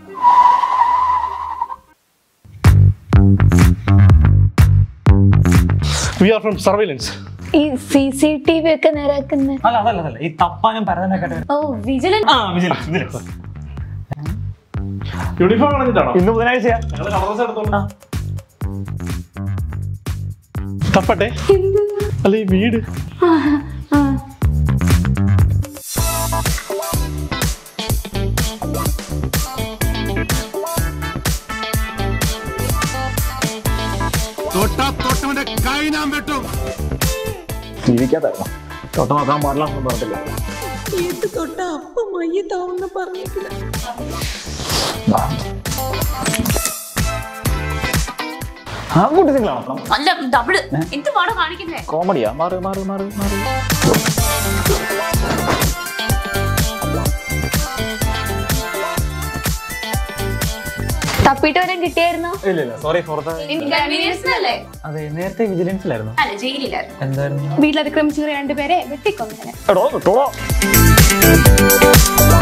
V are from surveillance ഈ C C T V ഒക്കെ നേരാക്കുന്ന അല്ല അതല്ല അതല്ല ഈ തപ്പാനും പരതനൊക്കെ ഓ വിജിലൻസ് ആ വിജിലൻസ് വിജിലൻസ് യൂണിഫോം കളഞ്ഞിട്ടാണോ ഇന്ന് ബുധനാഴ്ചയാ ഞങ്ങള് കളർസ് എടുത്തോളാം തപ്പട്ടെ അല്ല ഈ വീട് തൊട്ടാ തൊട്ടവന്റെ കൈ ഞാൻ വെട്ടും ജീവിക്കാത്തായിരുന്നു തൊട്ട നോക്കാൻ പാടില്ല ഒന്നും പറഞ്ഞിട്ടില്ല ഏത് തൊട്ട അപ്പം മയ്യത്താവുന്ന പറഞ്ഞിട്ടില്ല ആ കുട്ടി സിംഗിളാണോ അല്ല ഡബിള് എന്ത് പാടാ കാണിക്കുന്നേ കോമഡിയാ മാറി മാറി മാറി മാറി തപ്പിട്ട് വരാൻ കിട്ടിയായിരുന്നോ ഇല്ല ഇല്ല സോറി ഫോർ ദ ഇൻകൺവീനിയൻസിനല്ലേ അതെ നേരത്തെ വിജിലൻസിലായിരുന്നു അല്ല ജയിലിലായിരുന്നു എന്തായിരുന്നു വീട്ടിൽ അതിക്രമിച്ചു രണ്ടുപേരെ വെട്ടിക്കൊന്നേനെ എടോ കിട്ടോ